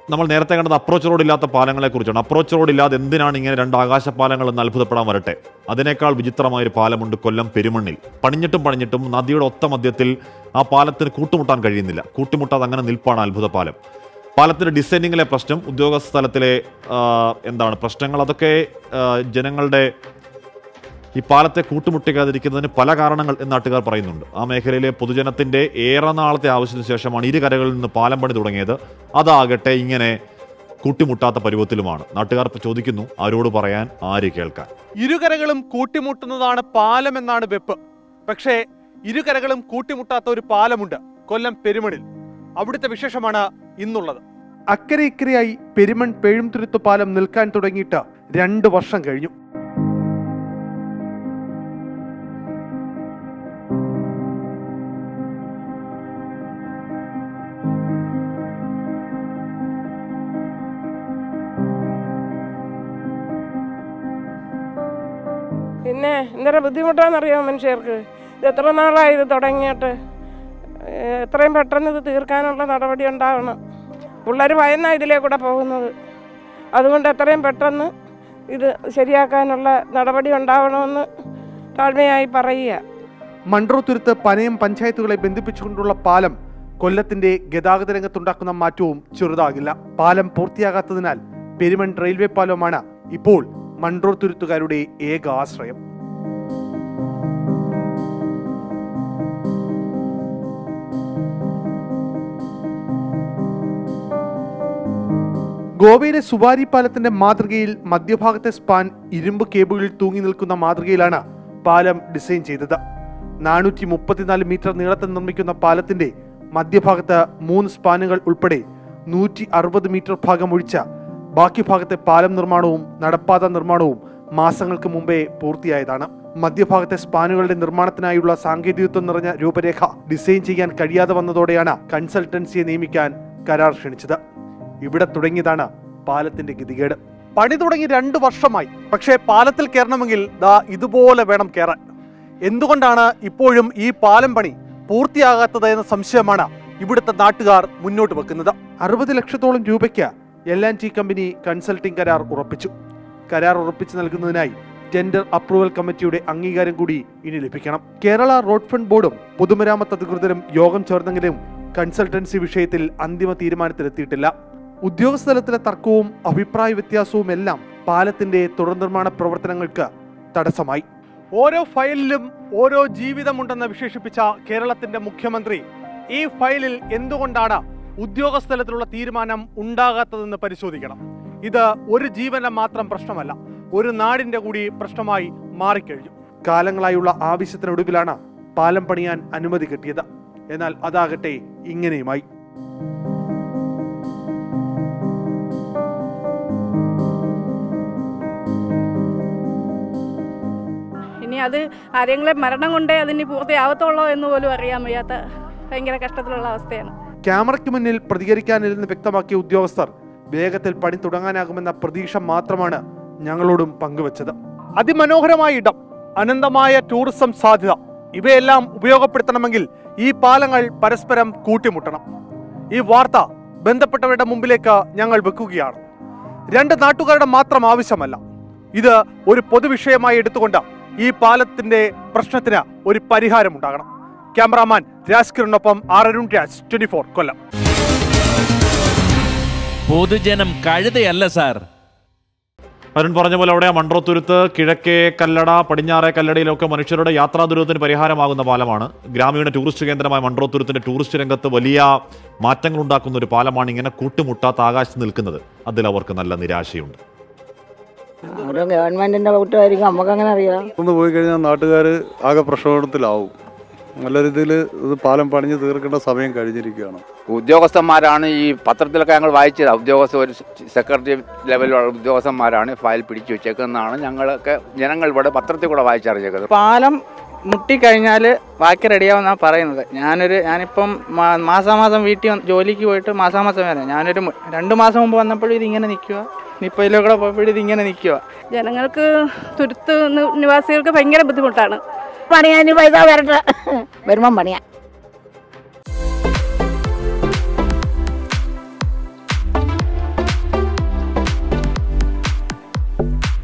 നമ്മൾ നേരത്തെ കണ്ടത് അപ്രോച്ച് റോഡ് ഇല്ലാത്ത പാലങ്ങളെ കുറിച്ചാണ് അപ്രോച്ച് റോഡ് ഇല്ലാതെ എന്തിനാണ് ഇങ്ങനെ രണ്ട് ആകാശ പാലങ്ങൾ എന്ന് അത്ഭുതപ്പെടാൻ വരട്ടെ അതിനേക്കാൾ വിചിത്രമായ ഒരു പാലമുണ്ട് കൊല്ലം പെരുമണ്ണിൽ പണിഞ്ഞിട്ടും പണിഞ്ഞിട്ടും നദിയുടെ ഒത്ത മധ്യത്തിൽ ആ പാലത്തിന് കൂട്ടുമുട്ടാൻ കഴിയുന്നില്ല കൂട്ടിമുട്ടാതെ അങ്ങനെ നിൽപ്പാണ് അത്ഭുത പാലം പാലത്തിന്റെ ഡിസൈനിങ്ങിലെ പ്രശ്നം ഉദ്യോഗസ്ഥ തലത്തിലെ ആ, എന്താണ് പ്രശ്നങ്ങൾ അതൊക്കെ ആ, ജനങ്ങളുടെ ഈ പാലത്തെ കൂട്ടുമുട്ടിക്കാതിരിക്കുന്നതിന് പല കാരണങ്ങൾ എന്ന് നാട്ടുകാർ പറയുന്നുണ്ട് ആ മേഖലയിലെ പൊതുജനത്തിന്റെ ഏറെ നാളത്തെ ആവശ്യത്തിന് ശേഷമാണ് ഇരു കരകളിൽ നിന്ന് പാലം പണി തുടങ്ങിയത് അതാകട്ടെ ഇങ്ങനെ കൂട്ടിമുട്ടാത്ത പരുവത്തിലുമാണ് നാട്ടുകാർ ഇപ്പോൾ ചോദിക്കുന്നു ആരോട് പറയാൻ ആര് കേൾക്കാൻ ഇരുകരകളും കൂട്ടിമുട്ടുന്നതാണ് പാലം എന്നാണ് വെപ്പ് പക്ഷേ ഇരുകരകളും കൂട്ടിമുട്ടാത്ത ഒരു പാലമുണ്ട് കൊല്ലം പെരുമണിൽ അവിടുത്തെ വിശേഷമാണ് ഇന്നുള്ളത് അക്കരെ ഇക്കരെയായി പെരുമൺ പേഴുംതുരുത്തു പാലം നിൽക്കാൻ തുടങ്ങിയിട്ട് രണ്ട് വർഷം കഴിഞ്ഞു പിന്നെ എന്തര ബുദ്ധിമുട്ടാണെന്നറിയാമോ മനുഷ്യർക്ക് ഇത് എത്ര നാളായി ഇത് തുടങ്ങിയിട്ട് ഏഹ് എത്രയും പെട്ടെന്ന് ഇത് തീർക്കാനുള്ള നടപടി ഉണ്ടാവണം പിള്ളേർ ഭയന്നാ ഇതിലേ കൂടെ പോകുന്നത് അതുകൊണ്ട് എത്രയും പെട്ടെന്ന് ഇത് ശരിയാക്കാനുള്ള നടപടി ഉണ്ടാവണമെന്ന് താഴ്മയായി പറയുക മൺട്രോത്തുരുത്ത് പനയം പഞ്ചായത്തുകളെ ബന്ധിപ്പിച്ചുകൊണ്ടുള്ള പാലം കൊല്ലത്തിന്റെ ഗതാഗത രംഗത്തുണ്ടാക്കുന്ന മാറ്റവും ചെറുതാകില്ല പാലം പൂർത്തിയാകാത്തതിനാൽ പെരുമൺ റെയിൽവേ പാലമാണ് ഇപ്പോൾ മൺട്രോത്തുരുത്തുകാരുടെ ഏക ആശ്രയം ഗോവയിലെ സുവാരി പാലത്തിന്റെ മാതൃകയിൽ മധ്യഭാഗത്തെ സ്പാൻ ഇരുമ്പ് കേബിളിൽ തൂങ്ങി നിൽക്കുന്ന മാതൃകയിലാണ് പാലം ഡിസൈൻ ചെയ്തത് നാനൂറ്റി മുപ്പത്തിനാല് മീറ്റർ നീളത്തിൽ നിർമ്മിക്കുന്ന പാലത്തിന്റെ മധ്യഭാഗത്ത് മൂന്ന് സ്പാനുകൾ ഉൾപ്പെടെ നൂറ്റി അറുപത് മീറ്റർ ഭാഗം ഒഴിച്ച ബാക്കി ഭാഗത്തെ പാലം നിർമ്മാണവും നടപ്പാത നിർമ്മാണവും മാസങ്ങൾക്ക് മുമ്പേ പൂർത്തിയായതാണ് മധ്യഭാഗത്തെ സ്പാനുകളുടെ നിർമ്മാണത്തിനായുള്ള സാങ്കേതികത്വം നിറഞ്ഞ രൂപരേഖ ഡിസൈൻ ചെയ്യാൻ കഴിയാതെ വന്നതോടെയാണ് കൺസൾട്ടൻസിയെ നിയമിക്കാൻ കരാർ ക്ഷണിച്ചത് ഇവിടെ തുടങ്ങിയതാണ് പാലത്തിന്റെ ഗതികേട് പണി തുടങ്ങി രണ്ട് വർഷമായി പക്ഷേ പാലത്തിൽ കയറണമെങ്കിൽ ദാ ഇതുപോലെ വേണം കയറാൻ എന്തുകൊണ്ടാണ് ഇപ്പോഴും ഈ പാലം പണി പൂർത്തിയാകാത്തത് എന്ന സംശയമാണ് ഇവിടുത്തെ നാട്ടുകാർ മുന്നോട്ട് വെക്കുന്നത് അറുപത് ലക്ഷത്തോളം രൂപയ്ക്ക് L and T company consulting കരാർ ഉറപ്പിച്ചു കരാർ ഉറപ്പിച്ചു നൽകുന്നതിനായി ടെൻഡർ അപ്രൂവൽ കമ്മിറ്റിയുടെ അംഗീകാരം കൂടി ഇനി ലഭിക്കണം കേരള റോഡ് ഫണ്ട് ബോർഡും പൊതുമരാമത്ത് അധികൃതരും യോഗം ചേർന്നെങ്കിലും കൺസൾട്ടൻസി വിഷയത്തിൽ അന്തിമ തീരുമാനത്തിലെത്തിയിട്ടില്ല ഉദ്യോഗസ്ഥ തലത്തിലെ തർക്കവും അഭിപ്രായ വ്യത്യാസവും എല്ലാം പാലത്തിന്റെ തുടർ നിർമ്മാണ പ്രവർത്തനങ്ങൾക്ക് തടസ്സമായി ഓരോ ഫയലിലും ഓരോ ജീവിതമുണ്ടെന്ന് വിശേഷിപ്പിച്ച കേരളത്തിന്റെ മുഖ്യമന്ത്രി ഈ ഫയലിൽ എന്തുകൊണ്ടാണ് ഉദ്യോഗസ്ഥ തലത്തിലുള്ള തീരുമാനം ഉണ്ടാകാത്തതെന്ന് പരിശോധിക്കണം ഇത് ഒരു ജീവന്റെ മാത്രം പ്രശ്നമല്ല ഒരു നാടിന്റെ കൂടി പ്രശ്നമായി മാറിക്കഴിഞ്ഞു കാലങ്ങളായുള്ള ആവശ്യത്തിനൊടുവിലാണ് പാലം പണിയാൻ അനുമതി കിട്ടിയത് എന്നാൽ അതാകട്ടെ ഇങ്ങനെയുമായി ഇനി അത് ആരെങ്കിലും മരണം കൊണ്ടേ അതിന് പൂർത്തിയാവത്തുള്ളൂ എന്ന് പോലും അറിയാൻ വയ്യാത്ത ഭയങ്കര കഷ്ടത്തിലുള്ള അവസ്ഥയാണ് ക്യാമറയ്ക്ക് മുന്നിൽ പ്രതികരിക്കാനില്ലെന്ന് വ്യക്തമാക്കിയ ഉദ്യോഗസ്ഥർ വേഗത്തിൽ പണി തുടങ്ങാനാകുമെന്ന പ്രതീക്ഷ മാത്രമാണ് ഞങ്ങളോടും പങ്കുവച്ചത് അതിമനോഹരമായ ഇടം അനന്തമായ ടൂറിസം സാധ്യത ഇവയെല്ലാം ഉപയോഗപ്പെടുത്തണമെങ്കിൽ ഈ പാലങ്ങൾ പരസ്പരം കൂട്ടിമുട്ടണം ഈ വാർത്ത ബന്ധപ്പെട്ടവരുടെ മുമ്പിലേക്ക് ഞങ്ങൾ വെക്കുകയാണ് രണ്ട് നാട്ടുകാരുടെ മാത്രം ആവശ്യമല്ല ഇത് ഒരു പൊതുവിഷയമായി എടുത്തുകൊണ്ട് ഈ പാലത്തിന്റെ പ്രശ്നത്തിന് ഒരു പരിഹാരമുണ്ടാകണം ക്യാമറാമാൻ രാജ് കിരണിനൊപ്പം R Arun Raj twenty four Kollam പൊതുജനം കഴുതയല്ല സാർ അരുൺ പറഞ്ഞ പോലെ അവിടെ മൺട്രോത്തുരുത്ത് കിഴക്കേ കല്ലട പടിഞ്ഞാറേ കല്ലടയിലൊക്കെ മനുഷ്യരുടെ യാത്രാ ദുരിതത്തിന് പരിഹാരമാകുന്ന പാലമാണ് ഗ്രാമീണ ടൂറിസ്റ്റ് കേന്ദ്രമായ മൺട്രോത്തുരുത്തിന്റെ ടൂറിസ്റ്റ് രംഗത്ത് വലിയ മാറ്റങ്ങൾ ഉണ്ടാക്കുന്ന ഒരു പാലമാണ് ഇങ്ങനെ കൂട്ടുമുട്ടാത്ത ആകാശത്ത് നിൽക്കുന്നത് അതിൽ അവർക്ക് നല്ല നിരാശയുണ്ട് ഓരോ ഗവൺമെന്റിന്റെ കൂട്ടുമായിരിക്കും നമുക്കങ്ങനെ അറിയാം ഒന്ന് പോയി കഴിഞ്ഞാൽ നാട്ടുകാർ ആകെ പ്രക്ഷോഭത്തിലാവും നല്ല രീതിയിൽ ഇത് പാലം പണിഞ്ഞ് തീർക്കേണ്ട സമയം കഴിഞ്ഞിരിക്കുകയാണ് ഉദ്യോഗസ്ഥന്മാരാണ് ഈ പത്രത്തിലൊക്കെ ഞങ്ങൾ വായിച്ചത് ഉദ്യോഗസ്ഥ ഒരു സെക്രട്ടറി ലെവലിലുള്ള ഉദ്യോഗസ്ഥന്മാരാണ് ഫയൽ പിടിച്ചു വെച്ചേക്കുന്നതാണ് ഞങ്ങളൊക്കെ ജനങ്ങൾ ഇവിടെ പത്രത്തിൽ കൂടെ വായിച്ചറിഞ്ഞേക്കുന്നത് പാലം മുട്ടിക്കഴിഞ്ഞാൽ ബാക്കി റെഡിയാവുന്നാണ് പറയുന്നത് ഞാനൊരു ഞാനിപ്പം മാ- മാസാമാസം വീട്ടിൽ വന്ന് ജോലിക്ക് പോയിട്ട് മാസാമാസം വരാം ഞാനൊരു മു- രണ്ട് മാസം മുമ്പ് വന്നപ്പോഴും ഇതിങ്ങനെ നിൽക്കുക നിപ്പയിലോ കൂടെ പോയപ്പോഴും ഇതിങ്ങനെ നിൽക്കുക ജനങ്ങൾക്ക് തുരുത്ത് നി- നിവാസികൾക്ക് ഭയങ്കര ബുദ്ധിമുട്ടാണ് പണിയാൻ പൈസ വരട്ടെ വരുമ്പം പണിയാ ന്യൂസ്